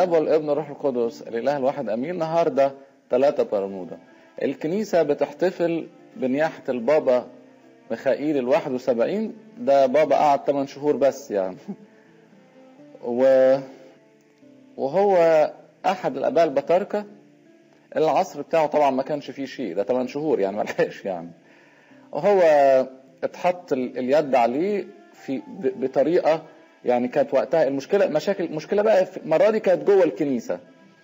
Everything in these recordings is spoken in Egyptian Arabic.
الاب والابن والروح القدس الاله الواحد امين النهارده ثلاثة برمودا الكنيسة بتحتفل بنياحة البابا ميخائيل ال 71 ده بابا قعد 8 شهور بس يعني و وهو احد الاباء البطاركه العصر بتاعه طبعا ما كانش فيه شيء ده 8 شهور يعني ملحقش يعني وهو اتحط اليد عليه في بطريقه يعني كانت وقتها المشكله مشاكل المشكله بقى المره دي كانت جوه الكنيسه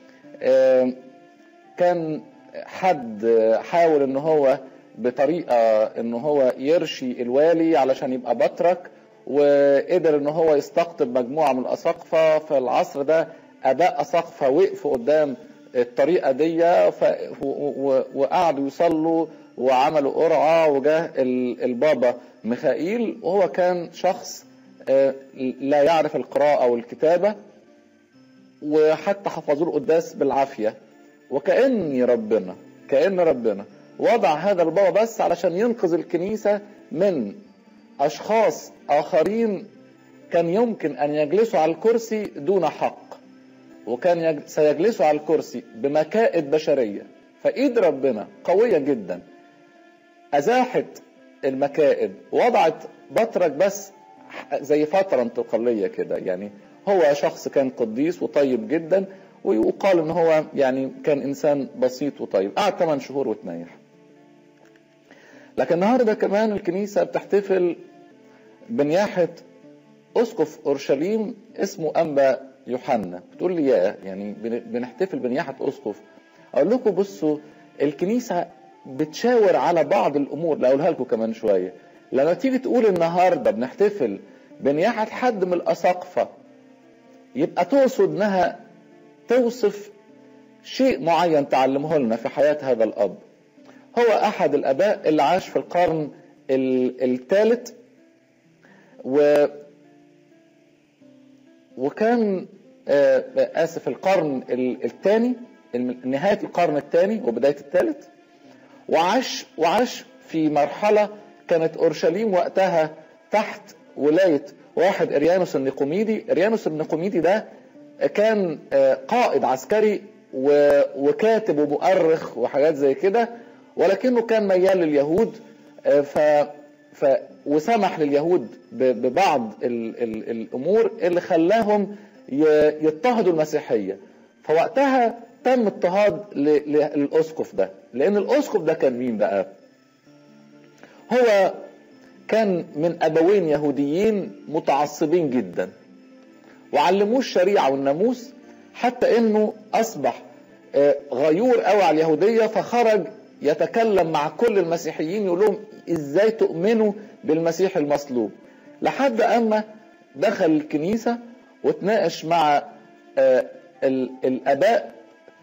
كان حد حاول ان هو بطريقه ان هو يرشي الوالي علشان يبقى بطرك وقدر ان هو يستقطب مجموعه من الاساقفه في العصر ده اباء اساقفه وقفوا قدام الطريقه دي وقعدوا يصلوا وعملوا قرعه وجاه البابا ميخائيل وهو كان شخص لا يعرف القراءه والكتابه وحتى حفظوا له القداس بالعافيه وكأن ربنا كأن ربنا وضع هذا البابا بس علشان ينقذ الكنيسة من أشخاص آخرين كان يمكن أن يجلسوا على الكرسي دون حق وكان يج... سيجلسوا على الكرسي بمكائد بشرية فإيد ربنا قوية جدا أزاحت المكائد وضعت بطرك بس زي فترة انتقالية كده يعني هو شخص كان قديس وطيب جدا ويقال ان هو يعني كان انسان بسيط وطيب قعد 8 شهور وتنيح لكن النهارده كمان الكنيسه بتحتفل بنياحه اسقف اورشليم اسمه انبا يوحنا بتقول لي يا يعني بنحتفل بنياحه اسقف اقول لكم بصوا الكنيسه بتشاور على بعض الامور لا اقولها لكم كمان شويه لما تيجي تقول النهارده بنحتفل بنياحه حد من الاساقفه يبقى تقصد انها توصف شيء معين تعلمه لنا في حياة هذا الأب هو أحد الآباء اللي عاش في القرن الثالث و وكان آسف القرن الثاني نهاية القرن الثاني وبداية الثالث وعاش وعاش في مرحلة كانت أورشليم وقتها تحت ولاية واحد إريانوس النيقوميدي إريانوس النيقوميدي ده كان قائد عسكري وكاتب ومؤرخ وحاجات زي كده ولكنه كان ميال لليهود ف ف وسمح لليهود ببعض ال ال الامور اللي خلاهم يضطهدوا المسيحيه فوقتها تم اضطهاد للاسقف ده لان الاسقف ده كان مين بقى هو كان من ابوين يهوديين متعصبين جدا وعلموه الشريعة والناموس حتى انه اصبح غيور قوي على اليهودية فخرج يتكلم مع كل المسيحيين يقول لهم ازاي تؤمنوا بالمسيح المصلوب لحد اما دخل الكنيسة وتناقش مع الاباء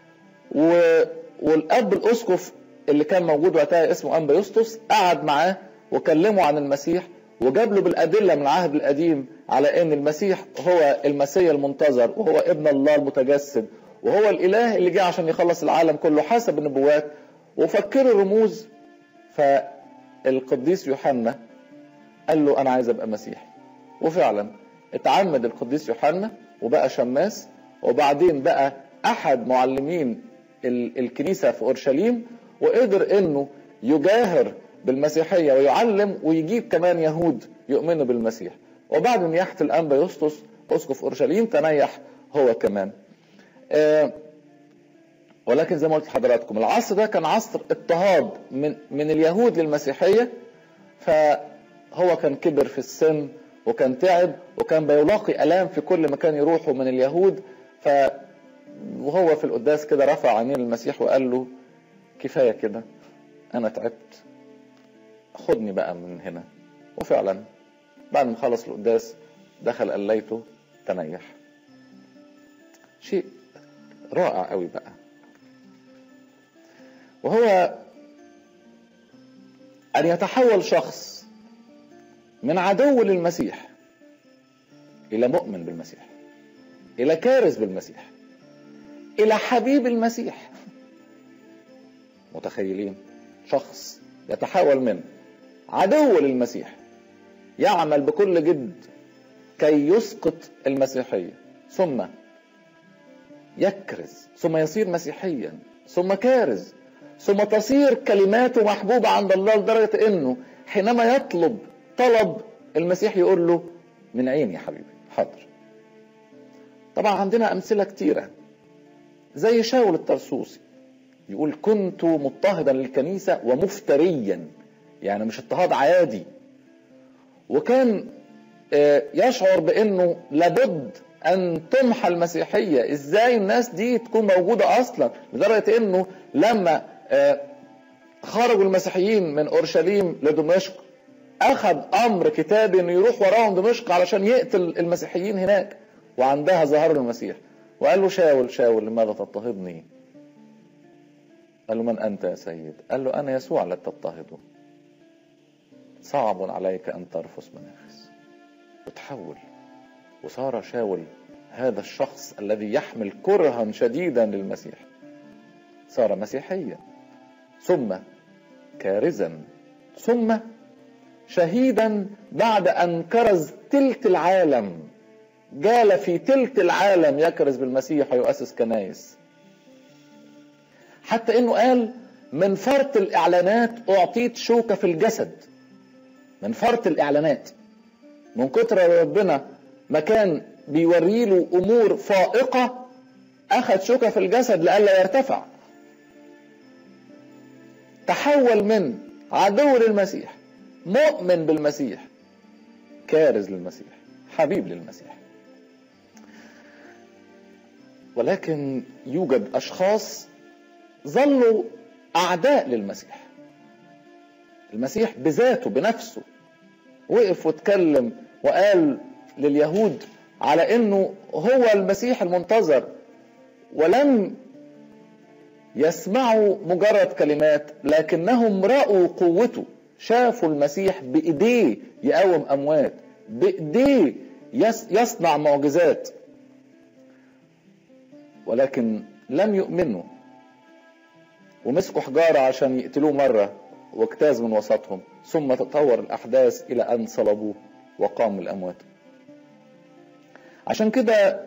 والاب الاسقف اللي كان موجود وقتها اسمه انبا يسطس قعد معاه وكلمه عن المسيح وجاب له بالادله من العهد القديم على ان المسيح هو المسيا المنتظر وهو ابن الله المتجسد وهو الاله اللي جه عشان يخلص العالم كله حسب النبوات وفكروا الرموز فالقديس يوحنا قال له انا عايز ابقى مسيحي وفعلا اتعمد القديس يوحنا وبقى شماس وبعدين بقى احد معلمين الكنيسه في اورشليم وقدر انه يجاهر بالمسيحيه ويعلم ويجيب كمان يهود يؤمنوا بالمسيح وبعد نياحه الانبا يسطس اسقف اورشليم تنيح هو كمان آه ولكن زي ما قلت لحضراتكم العصر ده كان عصر اضطهاد من من اليهود للمسيحيه فهو كان كبر في السن وكان تعب وكان بيلاقي الام في كل مكان يروحه من اليهود ف وهو في القداس كده رفع عينيه للمسيح وقال له كفايه كده انا تعبت خدني بقى من هنا وفعلا بعد ما خلص القداس دخل قليته تنيح شيء رائع قوي بقى وهو ان يتحول شخص من عدو للمسيح الى مؤمن بالمسيح الى كارث بالمسيح الى حبيب المسيح متخيلين شخص يتحول من عدو للمسيح يعمل بكل جد كي يسقط المسيحيه ثم يكرز ثم يصير مسيحيا ثم كارز ثم تصير كلماته محبوبة عند الله لدرجة انه حينما يطلب طلب المسيح يقول له من عيني يا حبيبي حاضر طبعا عندنا امثلة كتيرة زي شاول الترسوسي يقول كنت مضطهدا للكنيسة ومفتريا يعني مش اضطهاد عادي وكان يشعر بانه لابد ان تمحى المسيحيه ازاي الناس دي تكون موجوده اصلا لدرجه انه لما خرجوا المسيحيين من اورشليم لدمشق اخذ امر كتابي انه يروح وراهم دمشق علشان يقتل المسيحيين هناك وعندها ظهر المسيح وقال له شاول شاول لماذا تضطهدني قال له من انت يا سيد قال له انا يسوع الذي تضطهده صعب عليك ان ترفس مناخس وتحول وصار شاول هذا الشخص الذي يحمل كرها شديدا للمسيح صار مسيحيا ثم كارزا ثم شهيدا بعد ان كرز تلت العالم جال في تلت العالم يكرز بالمسيح ويؤسس كنايس حتى انه قال من فرط الاعلانات اعطيت شوكه في الجسد من فرط الاعلانات من كتر ربنا ما كان بيوري له امور فائقه اخذ شوكه في الجسد لئلا يرتفع تحول من عدو للمسيح مؤمن بالمسيح كارز للمسيح حبيب للمسيح ولكن يوجد اشخاص ظلوا اعداء للمسيح المسيح بذاته بنفسه وقف واتكلم وقال لليهود على انه هو المسيح المنتظر ولم يسمعوا مجرد كلمات لكنهم راوا قوته شافوا المسيح بايديه يقوم اموات بايديه يصنع معجزات ولكن لم يؤمنوا ومسكوا حجاره عشان يقتلوه مره واجتاز من وسطهم ثم تطور الاحداث الى ان صلبوه وقام من الاموات عشان كده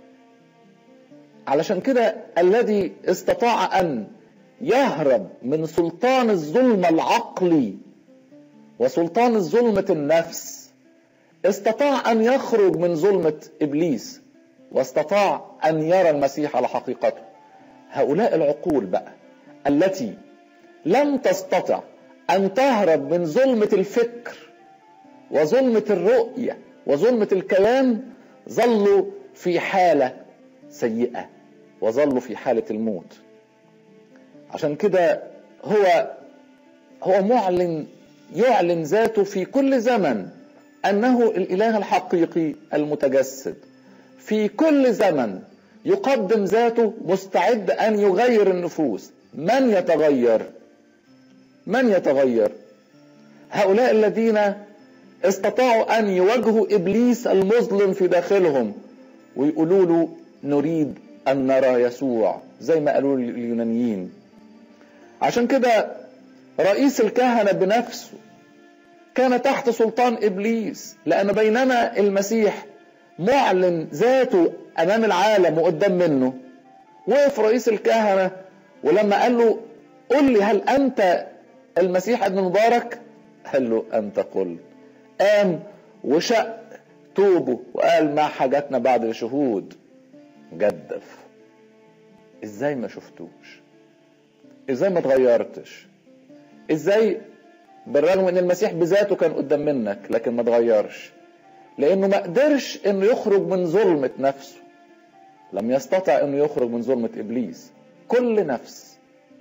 علشان كده الذي استطاع ان يهرب من سلطان الظلم العقلي وسلطان الظلمة النفس استطاع ان يخرج من ظلمة ابليس واستطاع ان يرى المسيح على حقيقته هؤلاء العقول بقى التي لم تستطع ان تهرب من ظلمة الفكر وظلمة الرؤية وظلمة الكلام ظلوا في حالة سيئة وظلوا في حالة الموت عشان كده هو هو معلن يعلن ذاته في كل زمن انه الاله الحقيقي المتجسد في كل زمن يقدم ذاته مستعد ان يغير النفوس من يتغير من يتغير هؤلاء الذين استطاعوا ان يواجهوا ابليس المظلم في داخلهم ويقولوا له نريد ان نرى يسوع زي ما قالوا اليونانيين عشان كده رئيس الكهنه بنفسه كان تحت سلطان ابليس لان بينما المسيح معلن ذاته امام العالم وقدام منه وقف رئيس الكهنه ولما قال له قل لي هل انت المسيح ابن مبارك قال له انت قلت قام وشق توبه وقال ما حاجتنا بعد الشهود جدف ازاي ما شفتوش ازاي ما اتغيرتش ازاي بالرغم ان المسيح بذاته كان قدام منك لكن ما اتغيرش لانه ما قدرش انه يخرج من ظلمة نفسه لم يستطع انه يخرج من ظلمة ابليس كل نفس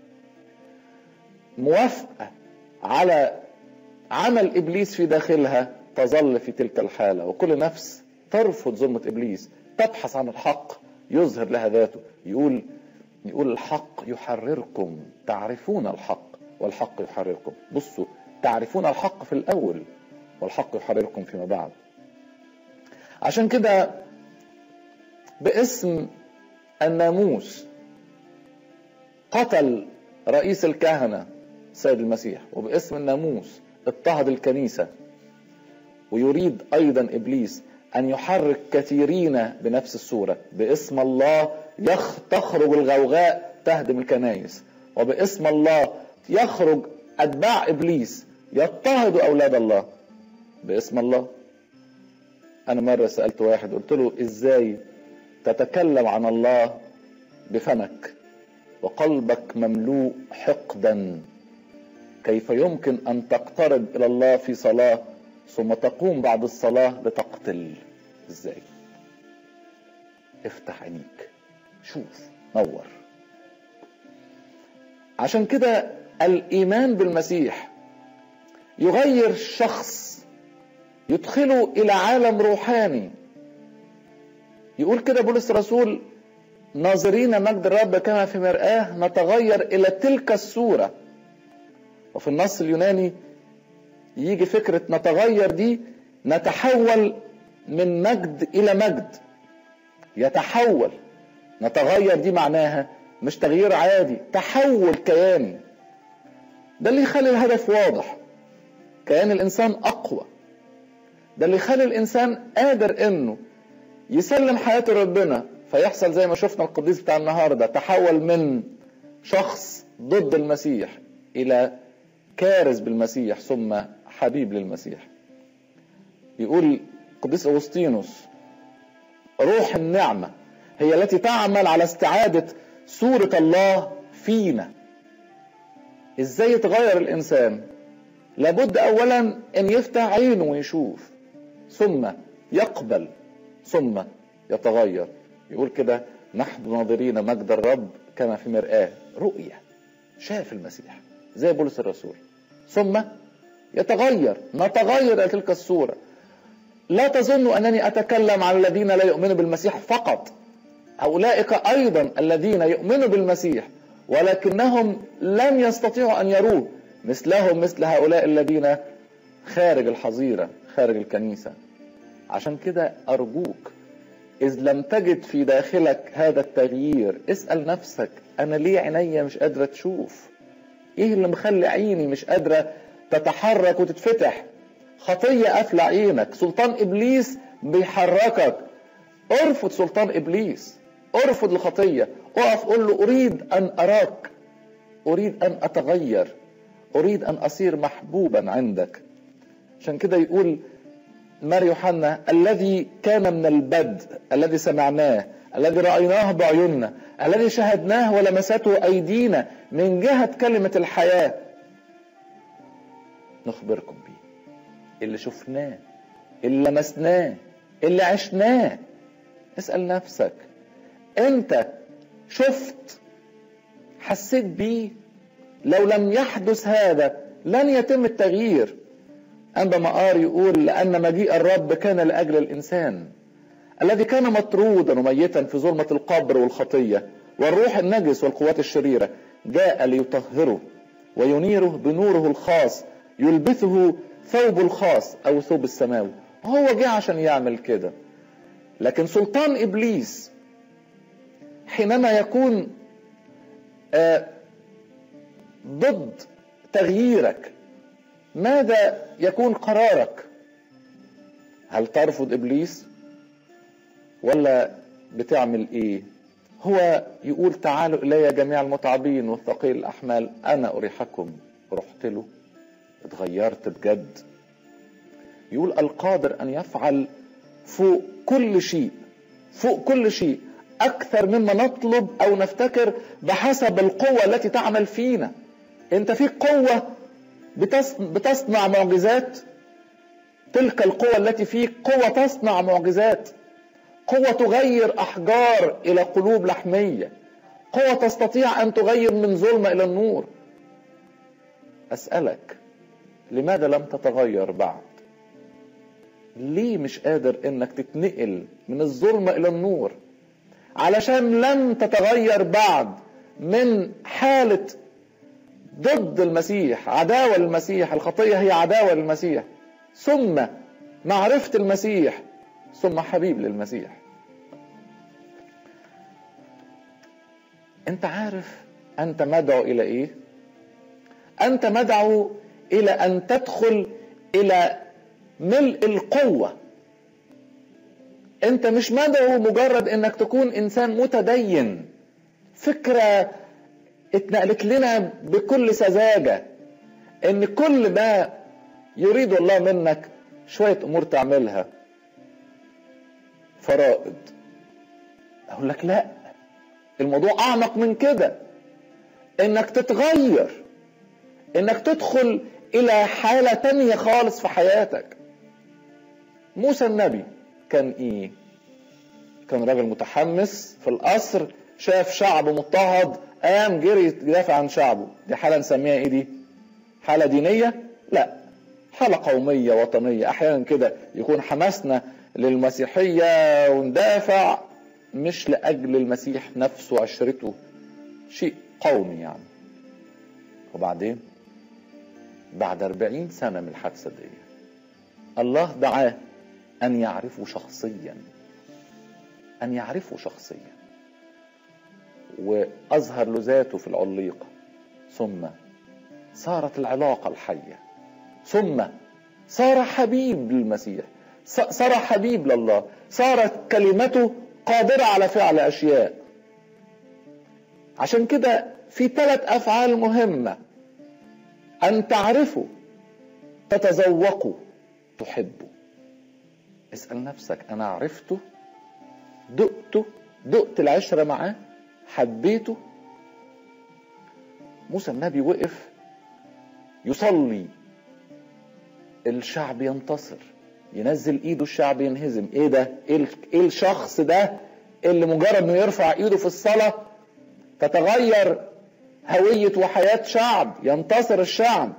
موافقة على عمل ابليس في داخلها تظل في تلك الحالة وكل نفس ترفض ظلمة ابليس تبحث عن الحق يظهر لها ذاته يقول يقول الحق يحرركم تعرفون الحق والحق يحرركم بصوا تعرفون الحق في الاول والحق يحرركم فيما بعد عشان كده باسم الناموس قتل رئيس الكهنة سيد المسيح وباسم الناموس اضطهد الكنيسة ويريد أيضا إبليس أن يحرك كثيرين بنفس الصورة باسم الله يخ تخرج الغوغاء تهدم الكنائس وباسم الله يخرج أتباع إبليس يضطهدوا أولاد الله باسم الله أنا مرة سألت واحد قلت له إزاي تتكلم عن الله بفمك وقلبك مملوء حقدا كيف يمكن أن تقترب إلى الله في صلاة ثم تقوم بعد الصلاة لتقتل إزاي افتح عينيك شوف نور عشان كده الإيمان بالمسيح يغير الشخص يدخله الى عالم روحاني يقول كده بولس الرسول ناظرين مجد الرب كما في مرآة نتغير الى تلك الصورة وفي النص اليوناني يجي فكرة نتغير دي نتحول من مجد الى مجد يتحول نتغير دي معناها مش تغيير عادي تحول كياني ده اللي يخلي الهدف واضح كيان الانسان اقوى ده اللي يخلي الانسان قادر انه يسلم حياته لربنا فيحصل زي ما شفنا القديس بتاع النهارده تحول من شخص ضد المسيح الى كارز بالمسيح ثم حبيب للمسيح يقول القديس اغسطينوس روح النعمه هي التي تعمل على استعاده صوره الله فينا ازاي يتغير الانسان لابد اولا ان يفتح عينه ويشوف ثم يقبل ثم يتغير يقول كده نحن ناظرين مجد الرب كما في مرآة رؤية شاف المسيح زي بولس الرسول ثم يتغير نتغير إلى تلك الصورة لا تظنوا أنني أتكلم عن الذين لا يؤمنوا بالمسيح فقط أولئك أيضا الذين يؤمنوا بالمسيح ولكنهم لم يستطيعوا أن يروه مثلهم مثل هؤلاء الذين خارج الحظيرة خارج الكنيسة عشان كده أرجوك إذ لم تجد في داخلك هذا التغيير اسأل نفسك أنا ليه عينيا مش قادرة تشوف إيه اللي مخلي عيني مش قادرة تتحرك وتتفتح خطية قافلة عينك سلطان إبليس بيحركك ارفض سلطان إبليس ارفض الخطية اقف قول له أريد أن أراك أريد أن أتغير أريد أن أصير محبوبا عندك عشان كده يقول مار يوحنا الذي كان من البدء الذي سمعناه الذي رأيناه بعيوننا الذي شاهدناه ولمسته أيدينا من جهة كلمة الحياة نخبركم بيه اللي شفناه اللي لمسناه اللي عشناه اسأل نفسك انت شفت حسيت بيه لو لم يحدث هذا لن يتم التغيير أنبا مقار يقول لأن مجيء الرب كان لأجل الإنسان الذي كان مطرودا وميتا في ظلمة القبر والخطية والروح النجس والقوات الشريرة جاء ليطهره وينيره بنوره الخاص يلبسه ثوبه الخاص أو ثوب السماوي هو جه عشان يعمل كده لكن سلطان إبليس حينما يكون آه ضد تغييرك ماذا يكون قرارك هل ترفض ابليس ولا بتعمل ايه هو يقول تعالوا الي جميع المتعبين والثقيل الاحمال انا اريحكم رحت له اتغيرت بجد يقول القادر ان يفعل فوق كل شيء فوق كل شيء اكثر مما نطلب او نفتكر بحسب القوه التي تعمل فينا انت فيك قوه بتصنع معجزات تلك القوة التي فيك قوة تصنع معجزات قوة تغير أحجار إلى قلوب لحمية قوة تستطيع أن تغير من ظلمة إلى النور أسألك لماذا لم تتغير بعد ليه مش قادر انك تتنقل من الظلمة الى النور علشان لم تتغير بعد من حالة ضد المسيح عداوة للمسيح الخطية هي عداوة للمسيح ثم معرفة المسيح ثم حبيب للمسيح انت عارف انت مدعو الى ايه انت مدعو الى ان تدخل الى ملء القوة انت مش مدعو مجرد انك تكون انسان متدين فكرة اتنقلت لنا بكل سذاجة ان كل ما يريد الله منك شوية امور تعملها فرائض اقول لك لا الموضوع اعمق من كده انك تتغير انك تدخل الى حالة تانية خالص في حياتك موسى النبي كان ايه كان راجل متحمس في القصر شاف شعب مضطهد قام جري يدافع عن شعبه دي حالة نسميها ايه دي حالة دينية لا حالة قومية وطنية احيانا كده يكون حماسنا للمسيحية وندافع مش لأجل المسيح نفسه وعشرته شيء قومي يعني وبعدين بعد أربعين سنة من الحادثة دي الله دعاه أن يعرفه شخصيا أن يعرفه شخصيا وأظهر له ذاته في العليقة ثم صارت العلاقة الحية ثم صار حبيب للمسيح صار حبيب لله صارت كلمته قادرة على فعل أشياء عشان كده في ثلاث أفعال مهمة أن تعرفوا تتذوقوا تحبوا اسأل نفسك أنا عرفته دقته دقت العشرة معاه حبيته موسى النبي وقف يصلي الشعب ينتصر ينزل ايده الشعب ينهزم ايه ده ايه الشخص ده اللي مجرد انه يرفع ايده في الصلاة تتغير هوية وحياة شعب ينتصر الشعب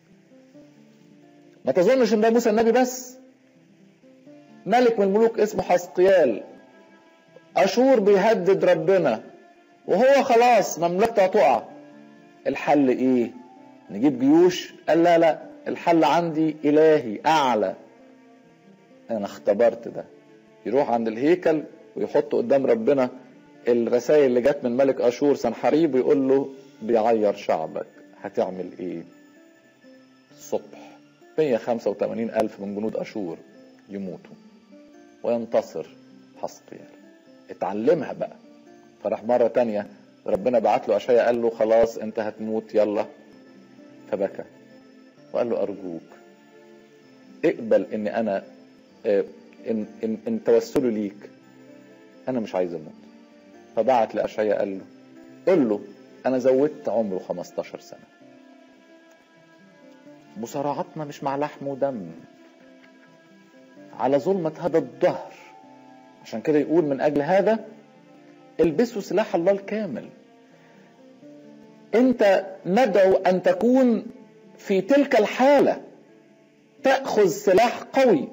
ما تظنش ان ده موسى النبي بس ملك من الملوك اسمه حسقيال اشور بيهدد ربنا وهو خلاص مملكته هتقع الحل ايه نجيب جيوش قال لا لا الحل عندي الهي اعلى انا اختبرت ده يروح عند الهيكل ويحط قدام ربنا الرسائل اللي جت من ملك اشور سنحريب ويقول له بيعير شعبك هتعمل ايه الصبح 185 ألف من جنود أشور يموتوا وينتصر حسقيال اتعلمها بقى فراح مرة تانية ربنا بعت له أشعيا قال له خلاص انت هتموت يلا فبكى وقال له أرجوك اقبل ان انا ان, إن, إن توسلي ليك انا مش عايز اموت فبعت لأشعيا قال له قل له انا زودت عمره 15 سنة مصارعتنا مش مع لحم ودم على ظلمة هذا الدهر عشان كده يقول من اجل هذا البسوا سلاح الله الكامل انت مدعو ان تكون في تلك الحالة تأخذ سلاح قوي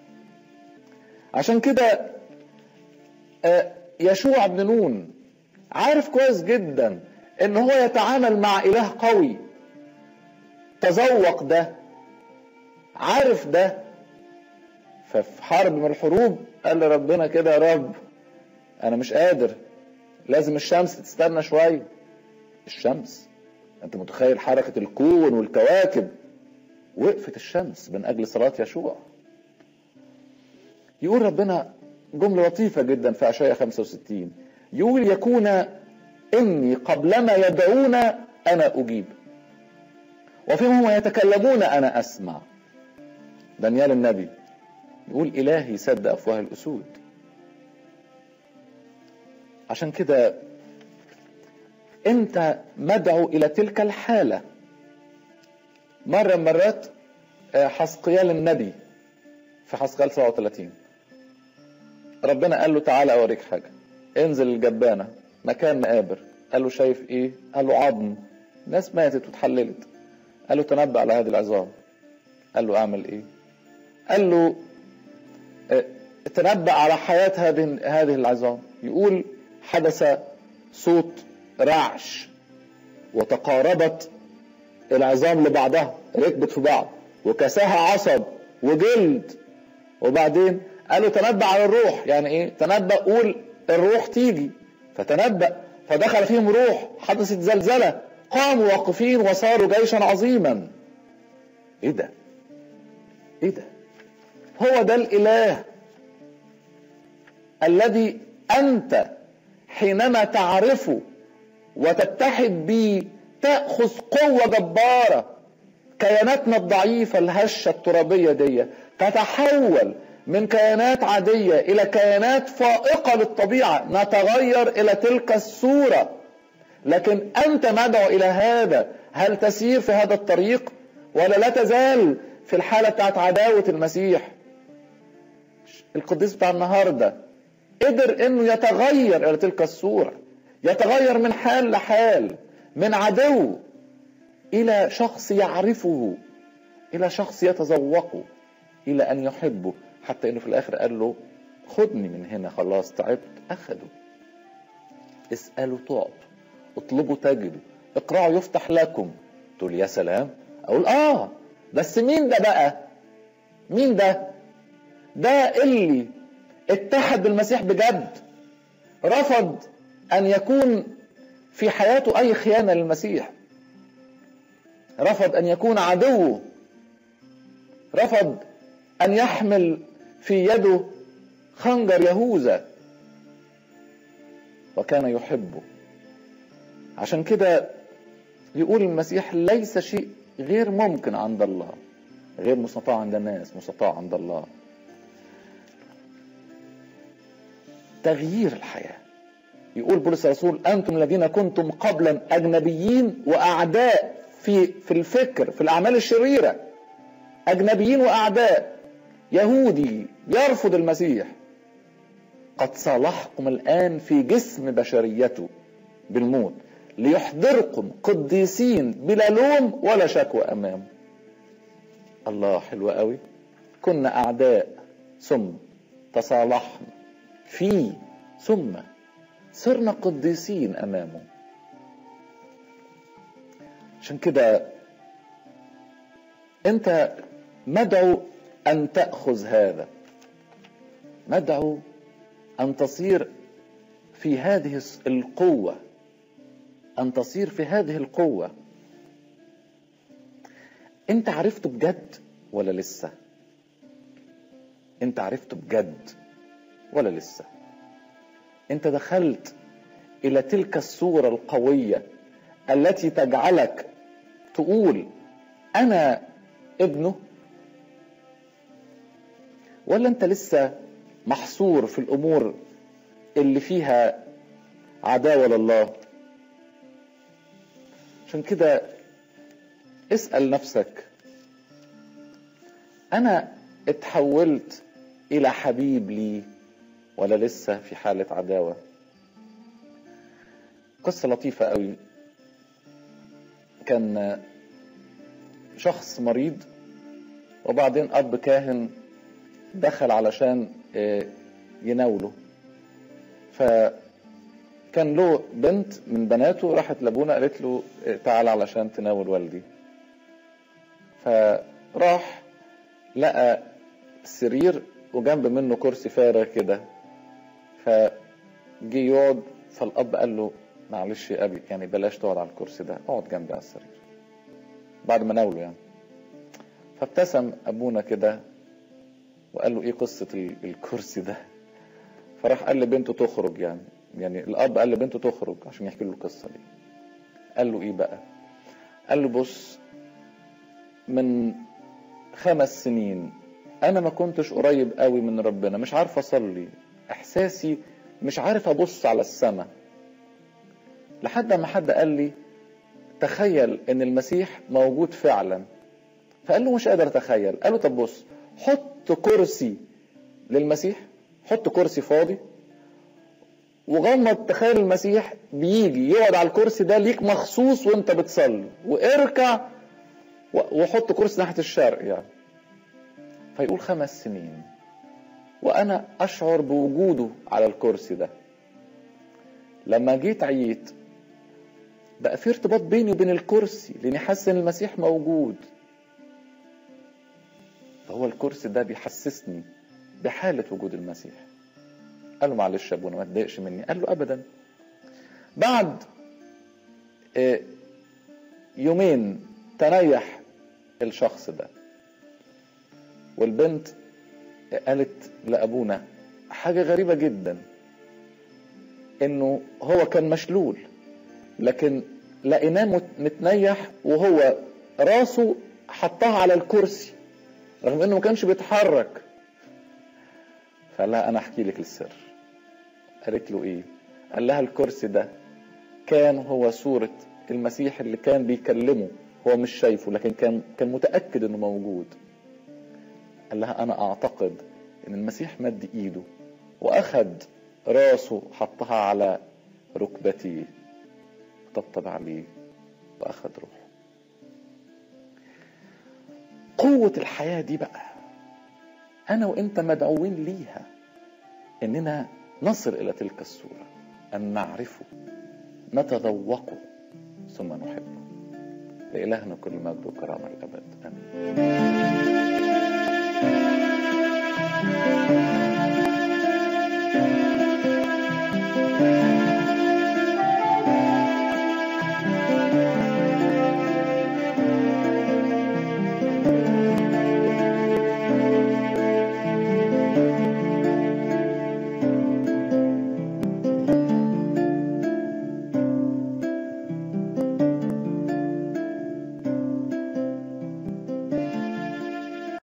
عشان كده يشوع بن نون عارف كويس جدا ان هو يتعامل مع اله قوي تذوق ده عارف ده ففي حرب من الحروب قال لربنا كده يا رب انا مش قادر لازم الشمس تستنى شويه الشمس انت متخيل حركه الكون والكواكب وقفت الشمس من اجل صلاه يشوع يقول ربنا جمله لطيفه جدا في اشعياء 65 يقول يكون اني قبلما يدعون انا اجيب وفيهم هم يتكلمون انا اسمع دانيال النبي يقول الهي سد افواه الاسود عشان كده انت مدعو الى تلك الحاله مره من مرات حسقيال النبي في حسقيال 37 ربنا قال له تعالى اوريك حاجه انزل الجبانه مكان مقابر قال له شايف ايه قال له عظم ناس ماتت واتحللت قال له تنبأ على هذه العظام قال له اعمل ايه قال له اه تنبأ على حياة هذه هذه العظام يقول حدث صوت رعش وتقاربت العظام لبعضها ركبت في بعض وكساها عصب وجلد وبعدين قالوا تنبأ على الروح يعني ايه تنبأ قول الروح تيجي فتنبأ فدخل فيهم روح حدثت زلزلة قاموا واقفين وصاروا جيشا عظيما ايه ده ايه ده هو ده الاله الذي انت حينما تعرفه وتتحد به تاخذ قوه جباره كياناتنا الضعيفه الهشه الترابيه دي تتحول من كيانات عاديه الى كيانات فائقه للطبيعه نتغير الى تلك الصوره لكن انت مدعو الى هذا هل تسير في هذا الطريق ولا لا تزال في الحاله بتاعت عداوه المسيح القديس بتاع النهارده قدر انه يتغير الى تلك الصوره يتغير من حال لحال من عدو الى شخص يعرفه الى شخص يتذوقه الى ان يحبه حتى انه في الاخر قال له خدني من هنا خلاص تعبت اخده اسالوا تعطوا اطلبوا تجدوا اقرعوا يفتح لكم تقول يا سلام اقول اه بس مين ده بقى مين ده ده اللي اتحد بالمسيح بجد رفض ان يكون في حياته اي خيانه للمسيح رفض ان يكون عدوه رفض ان يحمل في يده خنجر يهوذا وكان يحبه عشان كده يقول المسيح ليس شيء غير ممكن عند الله غير مستطاع عند الناس مستطاع عند الله تغيير الحياة يقول بولس الرسول أنتم الذين كنتم قبلا أجنبيين وأعداء في في الفكر في الأعمال الشريرة أجنبيين وأعداء يهودي يرفض المسيح قد صالحكم الآن في جسم بشريته بالموت ليحضركم قديسين بلا لوم ولا شكوى أمامه الله حلو قوي كنا أعداء ثم تصالحنا في ثم صرنا قديسين أمامه عشان كده أنت مدعو أن تأخذ هذا مدعو أن تصير في هذه القوة أن تصير في هذه القوة أنت عرفته بجد ولا لسه؟ أنت عرفته بجد ولا لسه؟ أنت دخلت إلى تلك الصورة القوية التي تجعلك تقول أنا ابنه ولا أنت لسه محصور في الأمور اللي فيها عداوة لله عشان كده اسأل نفسك أنا اتحولت إلى حبيب لي ولا لسه في حالة عداوة قصة لطيفة قوي كان شخص مريض وبعدين أب كاهن دخل علشان يناوله فكان له بنت من بناته راحت لابونا قالت له تعال علشان تناول والدي فراح لقى سرير وجنب منه كرسي فارغ كده فجي يقعد فالاب قال له معلش يا ابي يعني بلاش تقعد على الكرسي ده اقعد جنبي على السرير بعد ما ناوله يعني فابتسم ابونا كده وقال له ايه قصه الكرسي ده فراح قال لبنته تخرج يعني يعني الاب قال لبنته تخرج عشان يحكي له القصه دي قال له ايه بقى قال له بص من خمس سنين انا ما كنتش قريب قوي من ربنا مش عارف اصلي احساسي مش عارف ابص على السماء لحد ما حد قال لي تخيل ان المسيح موجود فعلا فقال له مش قادر اتخيل قال له طب بص حط كرسي للمسيح حط كرسي فاضي وغمض تخيل المسيح بيجي يقعد على الكرسي ده ليك مخصوص وانت بتصلي واركع وحط كرسي ناحيه الشرق يعني فيقول خمس سنين وانا اشعر بوجوده على الكرسي ده لما جيت عييت بقى في ارتباط بيني وبين الكرسي لاني حاسس ان المسيح موجود فهو الكرسي ده بيحسسني بحالة وجود المسيح قال له معلش يا ابونا ما تضايقش مني قال له ابدا بعد يومين تريح الشخص ده والبنت قالت لابونا حاجة غريبة جدا انه هو كان مشلول لكن لقيناه متنيح وهو راسه حطها على الكرسي رغم انه ما كانش بيتحرك فقال لها انا احكي لك السر قالت له ايه قال لها الكرسي ده كان هو صورة المسيح اللي كان بيكلمه هو مش شايفه لكن كان كان متأكد انه موجود قال لها انا اعتقد ان المسيح مد ايده واخد راسه حطها على ركبتي طبطب عليه واخد روحه قوة الحياة دي بقى أنا وأنت مدعوين ليها إننا نصل إلى تلك الصورة أن نعرفه نتذوقه ثم نحبه لإلهنا كل مجد وكرامة الأبد آمين